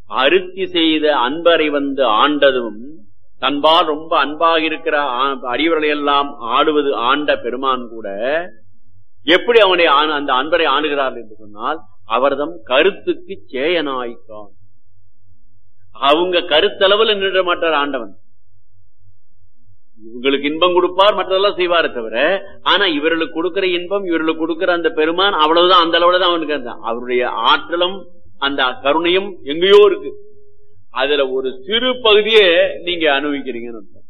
அருத்தி செய்த அன்பரை வந்து ஆண்டதும் தன்பால் ரொம்ப அன்பாக இருக்கிற ஆ- அடியவர்களை எல்லாம் ஆடுவது ஆண்ட பெருமான் கூட எப்படி அவனை ஆண- அந்த அன்பரை ஆணுகிறார் என்று சொன்னால் அவர்தம் கருத்துக்கு சேயனாய்க்கான் அவங்க கருத்தளவில் நின்ற மாட்டார் ஆண்டவன் இவங்களுக்கு இன்பம் கொடுப்பார் மற்றதெல்லாம் செய்வாரே தவிர ஆனா இவர்களுக்கு கொடுக்கிற இன்பம் இவர்களுக்கு கொடுக்கிற அந்த பெருமான் அவ்வளவுதான் அந்த அளவுல தான் அவனுக்கு அந்த அவருடைய ஆற்றலும் அந்த கருணையும் எங்கேயோ இருக்கு அதுல ஒரு சிறு பகுதியே நீங்க அனுபவிக்கிறீங்கன்னு அர்த்தம்.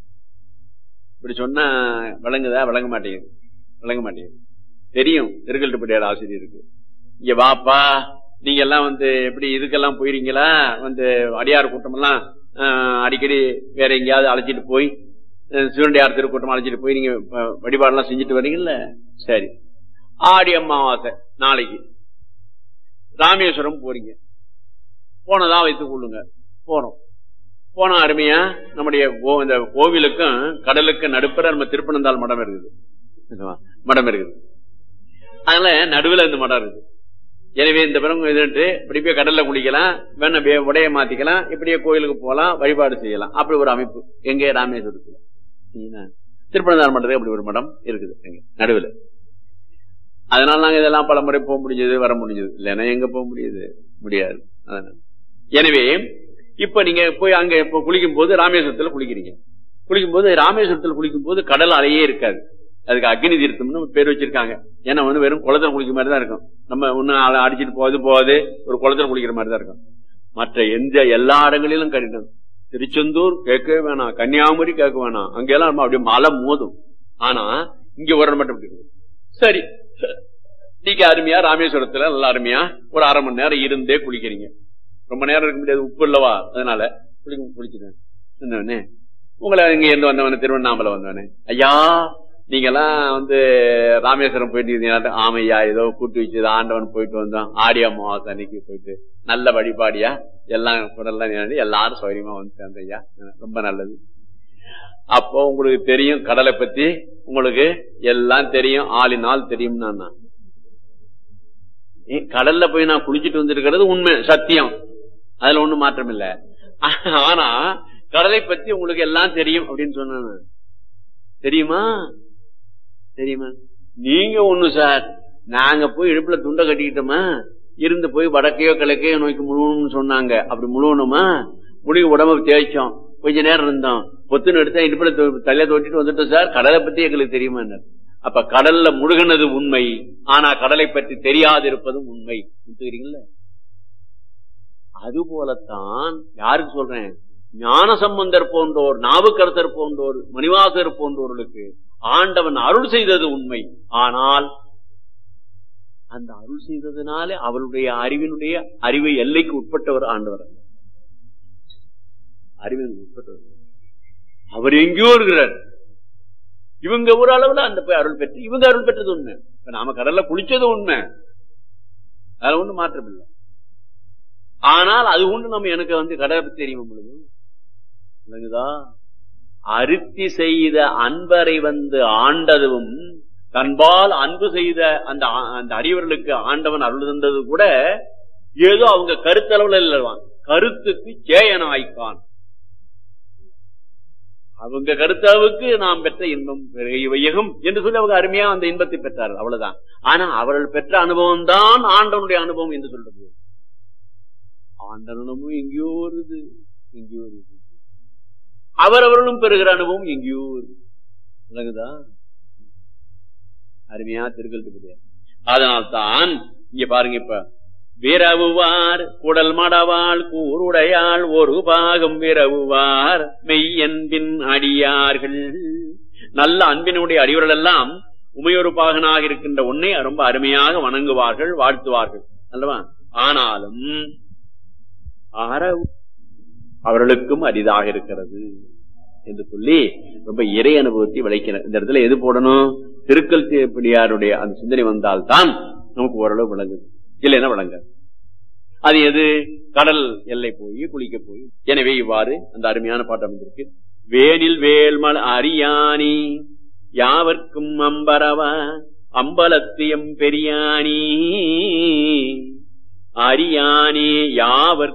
இப்படி சொன்னா விளங்குதா விளங்க மாட்டேங்குது விளங்க மாட்டேங்குது தெரியும் திருக்கல்ட்டுப்பட்டியார் ஆசிரியருக்கு இங்க வாப்பா நீங்க எல்லாம் வந்து எப்படி இதுக்கெல்லாம் போயிருங்களா வந்து அடியார் கூட்டம் எல்லாம் ஆஹ், அடிக்கடி வேற எங்கேயாவது அழைச்சிட்டு போய் அஹ், சிவனடியார் திருக்கூட்டம் அழைச்சிட்டு போய் நீங்க அஹ், வழிபாடெல்லாம் செஞ்சுட்டு வர்றீங்கல்ல சரி ஆடி அமாவாசை நாளைக்கு ராமேஸ்வரம் போறீங்க போனதா வைத்துக் கொள்ளுங்க போறோம் போன அருமையா நம்முடைய கோ- இந்த கோவிலுக்கும் கடலுக்கும் நடுப்புற நம்ம திருப்பனந்தாள் மடம் இருக்குது மடம் இருக்குது அதனால நடுவுல இந்த மடம் இருக்குது எனவே இந்த பிறகு இதுன்ட்டு இப்படி போய் கடல்ல குளிக்கலாம் வேணா வே- உடைய மாத்திக்கலாம் இப்படியே கோயிலுக்கு போலாம் வழிபாடு செய்யலாம் அப்படி ஒரு அமைப்பு எங்க ராமேஸ்வரத்துல சரிங்களா? திருப்பனந்தாள் மண்டலத்துக்கு அப்படி ஒரு மடம் இருக்குது எங்க நடுவுல அதனால நாங்க இதெல்லாம் பல முறை போக முடிஞ்சது வர முடிஞ்சது இல்லைன்னா எங்க போக முடியுது முடியாது அதனால எனவே இப்ப நீங்க போய் அங்க இப்ப குளிக்கும் போது ராமேஸ்வரத்துல குளிக்கிறீங்க குளிக்கும் போது ராமேஸ்வரத்துல குளிக்கும் போது கடல் அலையே இருக்காது அதுக்கு அக்னி தீர்த்தம்னு பேர் வச்சிருக்காங்க ஏன்னா வந்து வெறும் குளத்துல குளிக்கிற மாதிரி தான் இருக்கும் நம்ம ஒன்னும் அடிச்சிட்டு போகுது போகுது ஒரு குளத்துல குளிக்கிற மாதிரி தான் இருக்கும் மற்ற எந்த எல்லா இடங்களிலும் கடினம் திருச்செந்தூர் கேட்கவே வேணாம் கன்னியாகுமரி கேட்க வேணாம் அங்கெல்லாம் நம்ம அப்படியே மலை மோதும் ஆனா இங்க ஒரு மட்டும் இப்படி இருக்கும். சரி நீங்க அருமையா ராமேஸ்வரத்துல நல்லா அருமையா ஒரு அரை மணி நேரம் இருந்தே குளிக்கிறீங்க ரொம்ப நேரம் இருக்க முடியாது உப்பு இல்லவா அதனால குளிக்க குளிச்சுட்டேன் என்னவனே உங்களை இங்க இருந்து வந்தவனே திருவண்ணாமலை வந்தவனே ஐயா நீங்க எல்லாம் வந்து ராமேஸ்வரம் போயிட்டு இருந்தீங்க ஆமையா ஏதோ கூட்டு வச்சு ஆண்டவன் போயிட்டு வந்தோம் ஆடி அமாவாசை அன்னைக்கு போயிட்டு நல்ல வழிபாடியா எல்லாம் குடல்லாம் நிரம்பி எல்லாரும் சௌரியமா வந்து சேர்ந்த ஐயா ரொம்ப நல்லது அப்போ உங்களுக்கு தெரியும் கடலை பத்தி உங்களுக்கு எல்லாம் தெரியும் ஆளினால் தெரியும் நான் கடல்ல போய் நான் குளிச்சிட்டு வந்திருக்கிறது உண்மை சத்தியம் அதுல ஒண்ணும் மாற்றம் இல்ல ஆனா கடலை பத்தி உங்களுக்கு எல்லாம் தெரியும் அப்படின்னு சொன்ன தெரியுமா தெரியுமா நீங்க ஒண்ணு சார் நாங்க போய் இடுப்புல துண்டை கட்டிக்கிட்டோமா இருந்து போய் வடக்கையோ கிழக்கையோ நோக்கி முழுவணும்னு சொன்னாங்க அப்படி முழுவணுமா முடிவு உடம்ப தேய்ச்சோம் கொஞ்ச நேரம் இருந்தோம் பொத்துன்னு எடுத்தா இடுப்புல தலைய தோட்டிட்டு வந்துட்டோம் சார் கடலை பத்தி எங்களுக்கு தெரியுமா அப்ப கடல்ல முழுகினது உண்மை ஆனா கடலை பற்றி தெரியாது இருப்பதும் உண்மை புரியுறீங்களா அது போலத்தான் யாருக்கு சொல்றேன் ஞான சம்பந்தர் போன்றோர் நாவுக்கரசர் போன்றோர் மணிவாசர் போன்றோர்களுக்கு ஆண்டவன் அருள் செய்தது உண்மை ஆனால் அந்த அருள் செய்ததுனாலே அவருடைய அறிவினுடைய அறிவை எல்லைக்கு உட்பட்டவர் ஆண்டவர் அல்ல. அறிவின் உட்பட்டவர் அவர் எங்கேயோ இருக்கிறார் இவங்க ஒரு அளவுல அந்த போய் அருள் பெற்று இவங்க அருள் பெற்றது உண்மை இப்ப நாம கடல்ல குளிச்சது உண்மை அதுல ஒண்ணு மாற்றம் இல்லை ஆனால் அது ஒண்ணு நம்ம எனக்கு வந்து கடலை பத்தி தெரியும் பொழுது விளங்குதா அருத்தி செய்த அன்பரை வந்து ஆண்டதும் தன்பால் அன்பு செய்த அந்த ஆ- அந்த அறிவர்களுக்கு ஆண்டவன் அருள் தந்தது கூட ஏதோ அவங்க கருத்தளவுல இல்லவான் கருத்துக்கு சேயனாய்க்கான் அவங்க கருத்தாவுக்கு நாம் பெற்ற இன்பம் பெருகிய வையகம் என்று சொல்லி அவங்க அருமையா அந்த இன்பத்தை பெற்றார்கள் அவ்வளவுதான் ஆனா அவர்கள் பெற்ற அனுபவம் தான் ஆண்டவனுடைய அனுபவம் என்று சொல்றது ஆண்டவனமும் எங்கேயோ வருது எங்கேயோ வருது அவரவர்களும் பெறுகிற அனுபவம் எங்கேயோ வருது விளங்குதா அருமையா திருக்கல் அதனால்தான் இங்க பாருங்க இப்ப விரவுவார் குடல் மடவாள் கூருடையாள் ஒரு பாகம் விரவுவார் மெய்யன்பின் அடியார்கள் நல்ல அன்பினுடைய அடிவர்கள் எல்லாம் உமையொரு பாகனாக இருக்கின்ற உன்னை ரொம்ப அருமையாக வணங்குவார்கள் வாழ்த்துவார்கள் அல்லவா ஆனாலும் அற அவர்களுக்கும் அரிதாக இருக்கிறது என்று சொல்லி ரொம்ப இறை அனுபவத்தை விளைக்கிறார் இந்த இடத்துல எது போடணும் திருக்கல் பிடியாருடைய அந்த சிந்தனை வந்தால்தான் நமக்கு ஓரளவு விளங்குது இல்லைன்னா விளங்காது அது எது கடல் எல்லை போய் குளிக்க போய் எனவே இவ்வாறு அந்த அருமையான பாட்டு அமைந்திருக்கு வேனில் வேல்மல் அரியாணி யாவர்க்கும் அம்பரவா அம்பலத்தியம் பெரியாணி அரியானே யாவர்